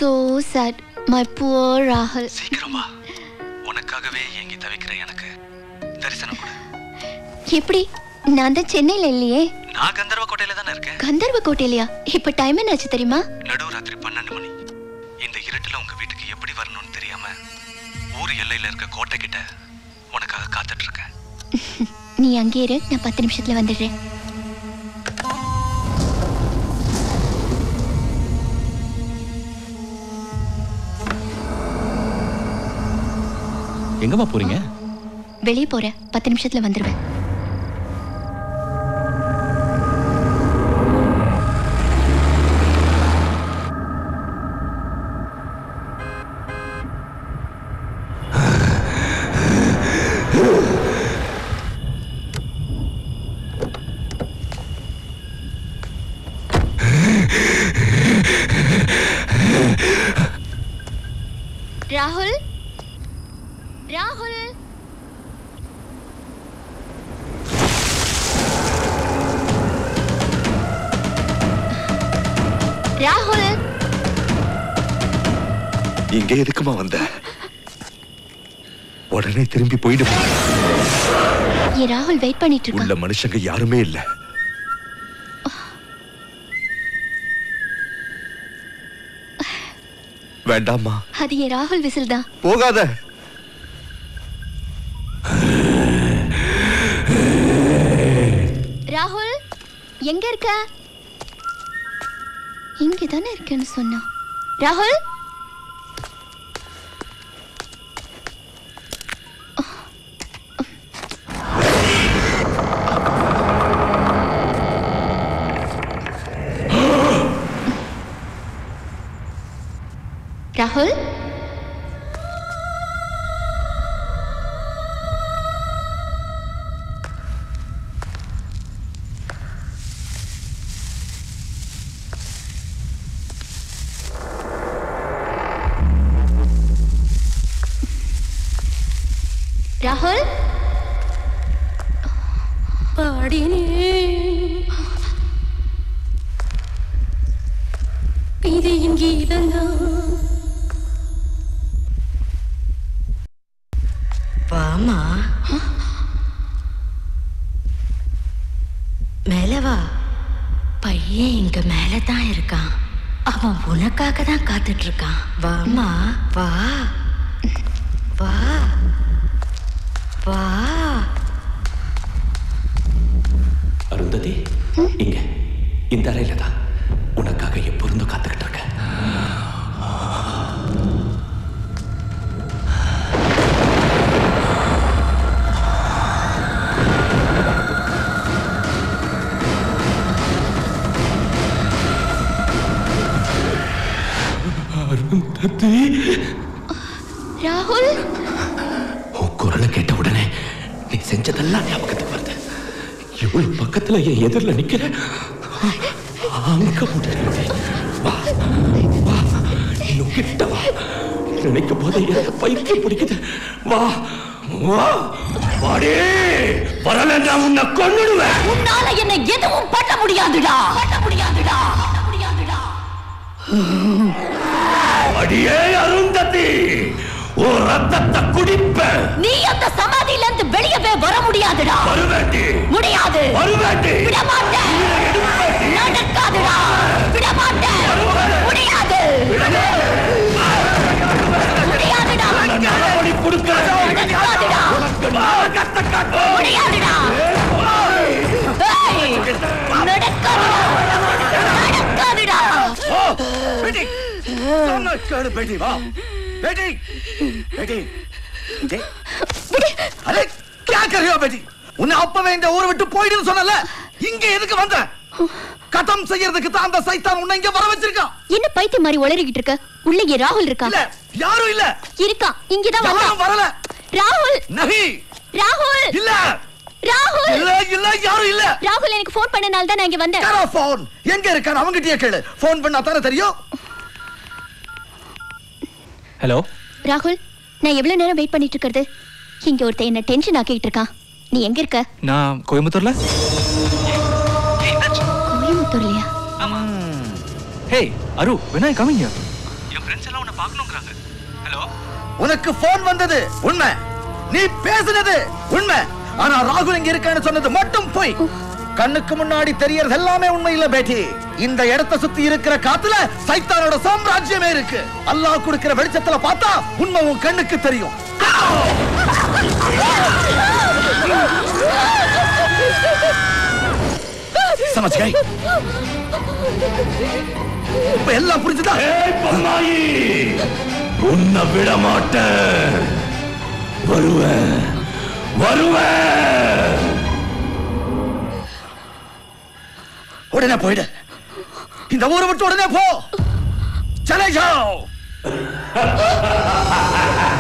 so sad my poor ராகுல் சீக்கிரம் வா உனக்காகவே ஏங்கி தவிக்கிற எனக்கு தரிசனம் கொடு எப்படி நான் தான் சென்னையில இல்லையே நான் கந்தர்வ கோட்டையில தானே இருக்கேன் கந்தர்வ கோட்டையிலையா இப்ப டைம் என்னாச்சு தெரியுமா நடுராத்திரி பன்னெண்டு மணி இந்த இருட்டுல உங்க வீட்டுக்கு எப்படி வரணும்னு தெரியாம ஊர் எல்லையில இருக்க கோட்டை கிட்ட உனக்காக காத்துட்டு இருக்கேன் நீ அங்கே இரு நான் பத்து நிமிஷத்துல வந்துடுறேன் எங்கம்மா போறீங்க வெளியே போறேன் பத்து நிமிஷத்துல வந்துடுவேன் ராகுல் ராகுல் ராகுல் இங்க எதுக்குமா வந்த உடனே திரும்பி போயிடுமா ஏன் ராகுல் வெயிட் பண்ணிட்டு உள்ள இருக்கான் மனுஷங்க யாருமே இல்ல வேண்டாம்மா அது என் ராகுல் விசில் தான் போகாத ராகுல் எங்க இருக்க இங்க தானே இருக்கேன்னு சொன்னா ராகுல் ராகுல் ராகுல் இதயின் கீதங்கள் வாமா மேல வா பையன் இங்க மேல தான் இருக்கான் அவன் உனக்காக தான் காத்துட்டு இருக்கான் வாமா வா வா வா அருந்ததி இங்க இந்த அறையில தான் உனக்காக எப்பொருந்தும் காத்துக்கிட்டு இருக்கேன் அருந்ததி ராகுல் உன் குரலை கேட்ட உடனே நீ செஞ்சதெல்லாம் ஞாபகத்துக்கு வருது இவ்வளவு பக்கத்துல என் எதிரில் நிக்கிற அங்க முடியாது வா வா இன்னும் கிட்ட வா நினைக்கும் போது எனக்கு பைத்தியம் பிடிக்குது வா வா வாடே வரலன்னா உன்னை கொன்னுடுவேன் உன்னால என்ன எதுவும் பண்ண முடியாதுடா பண்ண முடியாதுடா பண்ண முடியாதுடா அடியே அருந்ததி உன் ரத்தத்தை குடிப்பேன் நீ அந்த சமாதியில இருந்து வெளியவே வர முடியாதுடா வருவேண்டி முடியாது வருவேண்டி விட மாட்டேன் நடக்காதுடா விட மாட்டேன் முடியாது முடியாதுடா நரபலி கொடுக்கிறேன் நடக்காதுடா உனக்கு நரகத்தை காட்டுவேன். முடியாதுடா ஏய், நடக்காதுடா நடக்காதுடா बेटी सामने कर बेटी वाह बेटी बेटी बेटी अरे क्या कर रही हो बेटी உன்னை அப்பவே இந்த ஊரை விட்டு போயிடுன்னு சொன்னல இங்க எதுக்கு வந்த கதம் செய்யறதுக்கு தான் அந்த சைத்தான் உன்னை இங்க வர வச்சிருக்கான் என்ன பைத்தியம் மாதிரி உளறிக்கிட்டு இருக்க உள்ள ஏன் ராகுல் இருக்கா இல்ல யாரும் இல்ல இருக்கான் இங்கதான் யாரும் வந்தான் வரல ராகுல் நஹி ராகுல் இல்ல ராகுல் இல்ல இல்ல யாரும் இல்ல ராகுல் எனக்கு ஃபோன் பண்ணனால தான் நான் இங்க வந்தேன் யாரோ போன் எங்க இருக்கான் அவங்கிட்டயே கேளு போன் பண்ணா தானே தெரியும் ஹலோ ராகுல் நான் எவ்வளவு நேரம் வெயிட் பண்ணிட்டு இருக்கிறது இங்க ஒருத்தன் என்ன டென்ஷன் ஆக்கிட்டு இருக்கான் நீ எங்க இருக்க நான் கோயம்புத்தூர்ல கோயம்புத்தூர்லயா ஹே அரு when are you coming here என் ஃப்ரெண்ட்ஸ் எல்லாம் உன்னை பார்க்கணுங்கிறாங்க ஹலோ உனக்கு போன் வந்தது உண்மை நீ பேசுனது உண்மை ஆனா ராகுல் இங்க இருக்கான்னு சொன்னது மட்டும் போய் கண்ணுக்கு முன்னாடி தெரியறது எல்லாமே உண்மை இல்ல பேட்டி இந்த இடத்தை சுத்தி இருக்கிற காத்துல சைத்தானோட சாம்ராஜ்யமே இருக்கு அல்லாஹ் கொடுக்கிற வெளிச்சத்துல பார்த்தா உண்மை உன் கண்ணுக்கு தெரியும் சமஜ் கை இப்ப எல்லாம் புரிஞ்சுதா ஏய் பொம்மாயி உன்னை விட மாட்டேன் வருவேன் வருவேன் உடனே போயிடு இந்த ஊரை விட்டு உடனே போ சலே ஜாओ